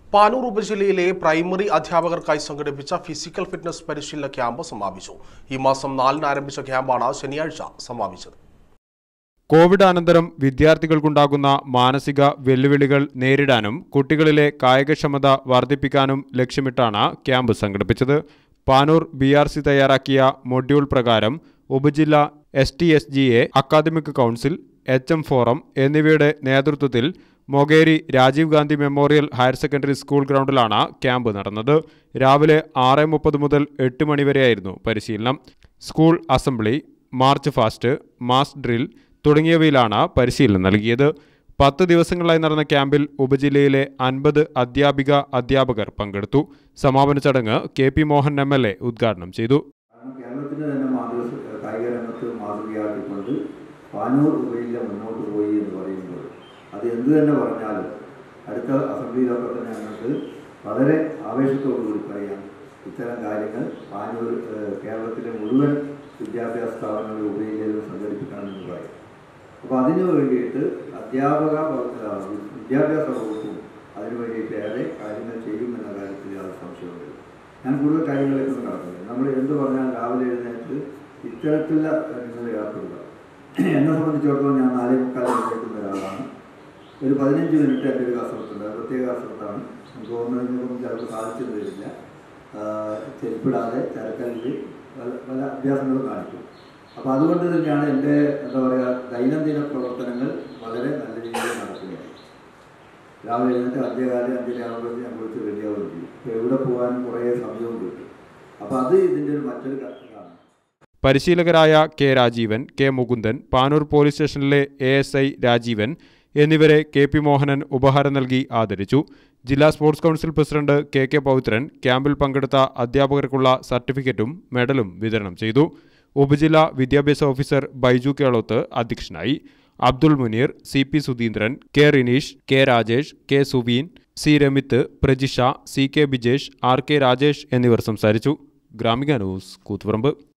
Panoor ഉപജില്ലയിലെ primary അധ്യാപകർക്കായി സംഘടിപ്പിച്ച physical fitness പരിശീലന camp സമാപിച്ചു ഈ മാസം നാലിന് ആരംഭിച്ച ക്യാമ്പാണ് ശനിയാഴ്ച സമാപിച്ചത് കോവിഡ് അനന്തരം വിദ്യാർത്ഥികൾക്കുണ്ടാകുന്ന മാനസിക വെല്ലുവിളികൾ നേരിടാനും കുട്ടികളിലെ കായികക്ഷമത വർദ്ധിപ്പിക്കാനും ലക്ഷ്യമിട്ടാണ് ക്യാമ്പ് സംഘടിപ്പിച്ചത് പാനൂർ ബി ആർ സി തയ്യാറാക്കിയ മൊഡ്യൂൾ പ്രകാരം ഉപജില്ല S T S G A academic council H M forum എന്നിവയുടെ നേതൃത്വത്തിൽ Mokeri Rajiv Gandhi memorial higher secondary school ഗ്രൗണ്ടിലാണ് ക്യാമ്പ് നടന്നത് രാവിലെ ആറ് മുപ്പത് മുതൽ എട്ട് മണിവരെയായിരുന്നു പരിശീലനം school assembly march fast mass drill തുടങ്ങിയവയിലാണ് പരിശീലനം നൽകിയത് പത്ത് ദിവസങ്ങളായി നടന്ന ക്യാമ്പിൽ ഉപജില്ലയിലെ അൻപത് അധ്യാപിക അധ്യാപകർ പങ്കെടുത്തു സമാപന ചടങ്ങ് K P Mohan M L A ഉദ്ഘാടനം ചെയ്തു കാരണം കേരളത്തിന് തന്നെ മാതൃക കായിക രംഗത്ത് മാതൃകയാക്കിക്കൊണ്ട് പാനൂർ ഉപജില്ല മുന്നോട്ട് പോയി എന്ന് പറയുമ്പോൾ അത് എന്ത് തന്നെ പറഞ്ഞാലും അടുത്ത അസംബ്ലിയിലൊക്കെ തന്നെ ഞങ്ങൾക്ക് വളരെ ആവേശത്തോടു കൂടി പറയാം ഇത്തരം കാര്യങ്ങൾ പാനൂർ ഏഹ്, കേരളത്തിലെ മുഴുവൻ വിദ്യാഭ്യാസ സ്ഥാപനങ്ങളിൽ ഉപജില്ലയിലും സംഘടിപ്പിക്കണമെന്ന് പറയും അപ്പോൾ അതിനു വേണ്ടിയിട്ട് അധ്യാപക വ- ആ, വിദ്യാഭ്യാസ വകുപ്പും അതിനു വേണ്ടിയിട്ട് ഏറെ കാര്യങ്ങൾ ചെയ്യുമെന്ന കാര്യത്തിൽ യാതൊരു സംശയമുണ്ട് ഞാൻ കൂടുതൽ കാര്യങ്ങളിലേക്കൊന്നും കടക്കുന്നില്ല നമ്മൾ എന്ത് പറഞ്ഞാൽ രാവിലെ എഴുന്നേറ്റ് ഇത്തരത്തിലുള്ള നിങ്ങൾ ഏർപ്പെടുക എന്നെ സംബന്ധിച്ചിടത്തോളം ഞാൻ നാലേ മുക്കാൽ എഴുന്നേൽക്കുന്ന ഒരാളാണ് ഒരു പതിനഞ്ച് മിനിറ്റ് എൻ്റെ ഒരു കസരത്തുണ്ട് അത് പ്രത്യേക കസരത്താണ് എനിക്ക് തോന്നുന്നതിനൊന്നും ചിലപ്പോൾ സാധിച്ചെന്ന് വരില്ല ആഹ് ചെരുപ്പിടാതെ ചരക്കല്ലിൽ പല പല അഭ്യാസങ്ങളും കാണിക്കും അപ്പോൾ അതുകൊണ്ട് തന്നെയാണ് എൻ്റെ എന്താ പറയുക ദൈനംദിന പ്രവർത്തനങ്ങൾ വളരെ നല്ല രീതിയിൽ നടക്കുകയാണ് രാവിലെ എഴുന്നേറ്റ് അഞ്ചേകാലം അഞ്ചര ആകുമ്പോഴത്തേക്ക് ഞാൻ കുളിച്ച് റെഡിയാവുകയും ചെയ്യും അപ്പോൾ എവിടെ പോകാനും കുറേ സമയവും കിട്ടും അപ്പോൾ അത് ഇതിൻ്റെ ഒരു മറ്റൊരു കാര്യമാണ് പരിശീലകരായ K Rajeevan K Mukundan Panoor police സ്റ്റേഷനിലെ എ എസ് ഐ രാജീവൻ എന്നിവരെ കെ പി മോഹനൻ ഉപഹാരം നൽകി ആദരിച്ചു ജില്ലാ sports council president K K Pavithran ക്യാമ്പിൽ പങ്കെടുത്ത അധ്യാപകർക്കുള്ള സർട്ടിഫിക്കറ്റും മെഡലും വിതരണം ചെയ്തു ഉപജില്ലാ വിദ്യാഭ്യാസ ഓഫീസർ ബൈജു കേളോത്ത് അധ്യക്ഷനായി Abdul Muneer C P Sudheendran K Rineesh K Rajesh K Suveen C Ramith Prajisha C K Bijesh R K Rajesh എന്നിവർ സംസാരിച്ചു ഗ്രാമിക ന്യൂസ് കൂത്തുപറമ്പ്